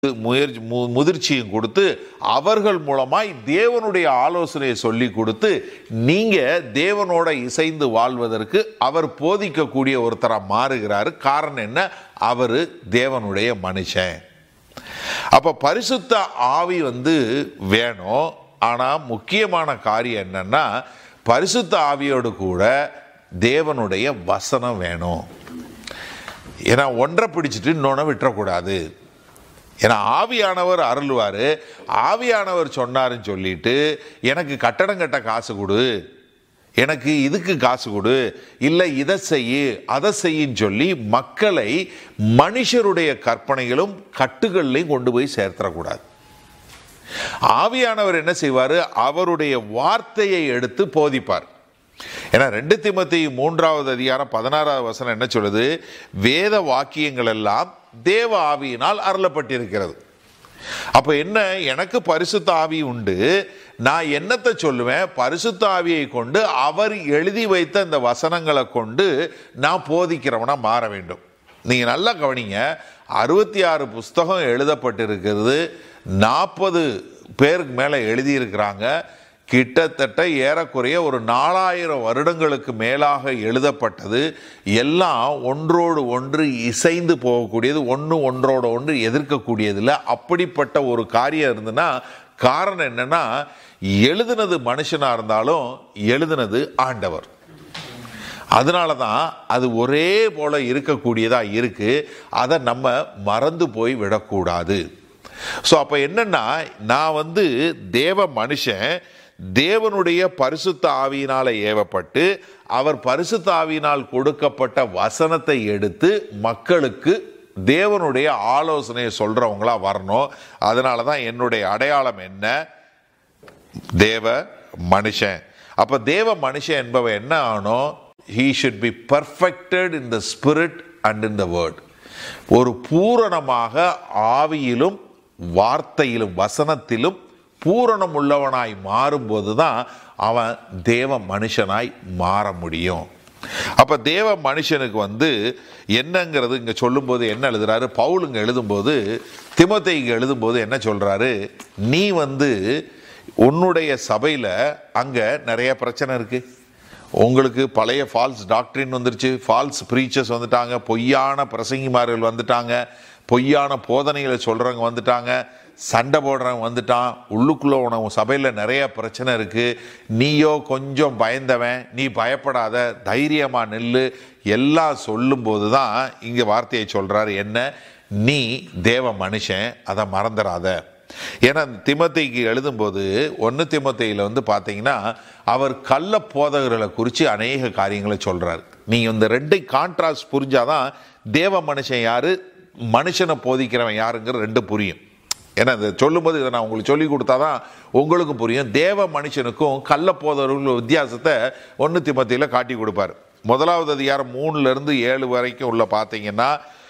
முயற்சி மு- முதிர்ச்சியும் கொடுத்து அவர்கள் மூலமாய் தேவனுடைய ஆலோசனையை சொல்லி கொடுத்து நீங்க தேவனோட இசைந்து வாழ்வதற்கு அவர் போதிக்கக்கூடிய ஒருத்தரா மாறுகிறாரு காரணம் என்ன அவரு தேவனுடைய மனுஷன் அப்ப பரிசுத்த ஆவி வந்து வேணும் ஆனா முக்கியமான காரியம் என்னன்னா பரிசுத்த ஆவியோடு கூட தேவனுடைய வசனம் வேணும் ஏன்னா ஒன்றை பிடிச்சிட்டு இன்னொன்று விட்டுறக்கூடாது ஏன்னா ஆவியானவர் அருள்வார் ஆவியானவர் சொன்னாருன்னு சொல்லிட்டு எனக்கு கட்டடம் கட்ட காசு கொடு எனக்கு இதுக்கு காசு கொடு இல்லை இதை செய்யு அதை செய்யின்னு சொல்லி மக்களை மனுஷருடைய கற்பனைகளும் கட்டுகள்லையும் கொண்டு போய் சேர்த்துடக்கூடாது ஆவியானவர் என்ன செய்வார் அவருடைய வார்த்தையை எடுத்து போதிப்பார் ஏன்னா ரெண்டு திமத்தி மூன்றாவது அதிகாரம் பதினாறாவது வசனம் என்ன சொல்லுது வேத வாக்கியங்கள் எல்லாம் தேவ ஆவியினால் அருளப்பட்டிருக்கிறது அப்ப என்ன எனக்கு பரிசுத்த ஆவி உண்டு நான் என்னத்தை சொல்லுவேன் பரிசுத்த ஆவியை கொண்டு அவர் எழுதி வைத்த இந்த வசனங்களை கொண்டு நான் போதிக்கிறவனா மாற வேண்டும் நீங்க நல்லா கவனிங்க அறுபத்தி ஆறு புஸ்தகம் எழுதப்பட்டிருக்கிறது நாற்பது பேருக்கு மேலே எழுதியிருக்கிறாங்க கிட்டத்தட்ட ஏறக்குறைய ஒரு நாலாயிரம் வருடங்களுக்கு மேலாக எழுதப்பட்டது எல்லாம் ஒன்றோடு ஒன்று இசைந்து போகக்கூடியது ஒன்று ஒன்றோடு ஒன்று எதிர்க்கக்கூடியதில்லை அப்படிப்பட்ட ஒரு காரியம் இருந்துன்னா காரணம் என்னன்னா எழுதுனது மனுஷனா இருந்தாலும் எழுதுனது ஆண்டவர் அதனால தான் அது ஒரே போல இருக்கக்கூடியதா இருக்கு அதை நம்ம மறந்து போய் விடக்கூடாது ஸோ அப்போ என்னன்னா நான் வந்து தேவ மனுஷன் தேவனுடைய பரிசுத்த ஆவியினால ஏவப்பட்டு அவர் பரிசுத்த ஆவியினால் கொடுக்கப்பட்ட வசனத்தை எடுத்து மக்களுக்கு தேவனுடைய ஆலோசனையை சொல்றவங்களா வரணும் அதனால தான் என்னுடைய அடையாளம் என்ன தேவ மனுஷன் அப்ப தேவ மனுஷன் என்பவன் என்ன ஆனோம் he should be perfected in the spirit and in the word ஒரு பூரணமாக ஆவியிலும் வார்த்தையிலும் வசனத்திலும் பூரணம் உள்ளவனாய் மாறும்போது தான் அவன் தேவ மனுஷனாய் மாற முடியும் அப்ப தேவ மனுஷனுக்கு வந்து என்னங்கிறது இங்க சொல்லும்போது என்ன எழுதுறாரு பவுல் இங்க எழுதும்போது திமோத்தேயுக்கு எழுதும்போது என்ன சொல்றாரு நீ வந்து உன்னுடைய சபையில அங்க நிறைய பிரச்சனை இருக்கு உங்களுக்கு பழைய ஃபால்ஸ் டாக்டரின் வந்துருச்சு ஃபால்ஸ் ப்ரீச்சர்ஸ் வந்துட்டாங்க பொய்யான பிரசங்கிமார்கள் வந்துட்டாங்க பொய்யான போதனைகளை சொல்றவங்க வந்துட்டாங்க சண்டை போடுறவன் வந்துட்டான் உள்ளுக்குள்ள உனக்கு சபையில் நிறைய பிரச்சனை இருக்கு நீயோ கொஞ்சம் பயந்தவன் நீ பயப்படாத தைரியமா நில்லு எல்லாம் சொல்லும்போது தான் இங்க வார்த்தையை சொல்றாரு என்ன நீ தேவ மனுஷன் அதை மறந்துடாத ஏன்னா திமத்தைக்கு எழுதும்போது ஒன்று திமத்தையில் வந்து பார்த்தீங்கன்னா அவர் கள்ள போதகர்களை குறித்து அநேக காரியங்களை சொல்றாரு நீங்கள் இந்த ரெண்டை கான்ட்ராஸ்ட் புரிஞ்சாதான் தேவ மனுஷன் யாரு மனுஷனை போதிக்கிறவன் யாருங்கிற ரெண்டு புரியும் ஏன்னா இதை சொல்லும்போது இதை நான் உங்களுக்கு சொல்லி கொடுத்தாதான் உங்களுக்கும் புரியும் தேவ மனுஷனுக்கும் கள்ள போதவர்கள் வித்தியாசத்தை ஒன்று திமத்தையில் காட்டி கொடுப்பார் முதலாவது அதிகாரம் மூணுல இருந்து ஏழு வரைக்கும் உள்ள பார்த்தீங்கன்னா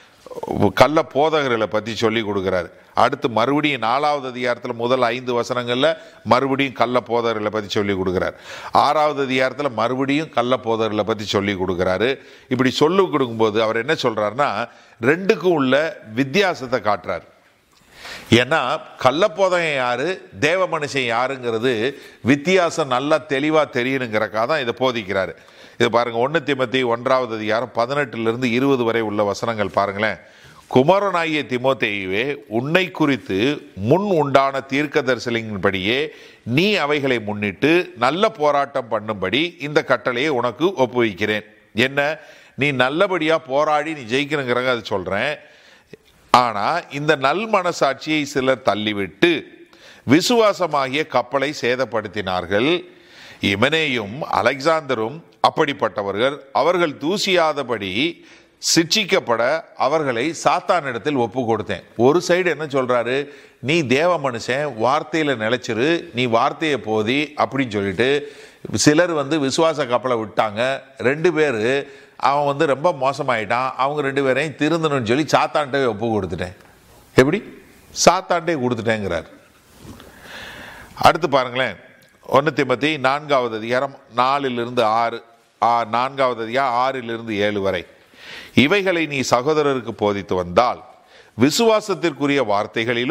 கள்ள போதகர்களை பற்றி சொல்லி கொடுக்குறாரு அடுத்து மறுபடியும் நாலாவது அதிகாரத்தில் முதல் ஐந்து வசனங்களில் மறுபடியும் கள்ள போதகர்களை பற்றி சொல்லி கொடுக்குறாரு ஆறாவது அதிகாரத்தில் மறுபடியும் கள்ள போதகர்களை பற்றி சொல்லி கொடுக்குறாரு இப்படி சொல்லி கொடுக்கும்போது அவர் என்ன சொல்றாருன்னா ரெண்டுக்கும் உள்ள வித்தியாசத்தை காட்டுறாரு ஏன்னா கள்ளப்போதகம் யாரு தேவ மனுஷன் யாருங்கிறது வித்தியாசம் நல்லா தெளிவா தெரியணுங்கிறக்காக தான் இதை போதிக்கிறாரு இது பாருங்க ஒன்று திமத்தி ஒன்றாவது அதிகாரம் பதினெட்டுல இருந்து இருபது வரை உள்ள வசனங்கள் பாருங்களேன் குமரனாகிய திமோத்தேயுவே உன்னை குறித்து முன் உண்டான தீர்க்க தரிசலின்படியே நீ அவைகளை முன்னிட்டு நல்ல போராட்டம் பண்ணும்படி இந்த கட்டளையை உனக்கு ஒப்புவிக்கிறேன் என்ன நீ நல்லபடியா போராடி நீ ஜெயிக்கணுங்கிறங்க அது சொல்றேன் ஆனா இந்த நல் மனசாட்சியை சிலர் தள்ளிவிட்டு விசுவாசமாகிய கப்பலை சேதப்படுத்தினார்கள் இமனேயும் அலெக்சாந்தரும் அப்படிப்பட்டவர்கள் அவர்கள் தூசியாதபடி சிட்சிக்கப்பட அவர்களை சாத்தானிடத்தில் ஒப்பு கொடுத்தேன் ஒரு சைடு என்ன சொல்றாரு நீ தேவ மனுஷன் வார்த்தையில நிலைச்சிரு நீ வார்த்தையை போதி அப்படின்னு சொல்லிட்டு சிலர் வந்து விசுவாச கப்பலை விட்டாங்க ரெண்டு பேர் அவன் வந்து ரொம்ப மோசமாயிட்டான் அவங்க ரெண்டு பேரையும் திருந்தணும்னு சொல்லி சாத்தான்ட்டே ஒப்பு கொடுத்துட்டேன் எப்படி சாத்தான்ட்டே கொடுத்துட்டேங்கிறார் அடுத்து பாருங்களேன் ஒன்று திமத்தி நான்காவது அதிகாரம் நாலிலிருந்து ஆறு ஆ நான்காவது அதிகாரம் ஆறிலிருந்து ஏழு வரை இவைகளை நீ சகோதரருக்கு போதித்து வந்தால் விசுவாசத்திற்குரிய வார்த்தைகளிலும்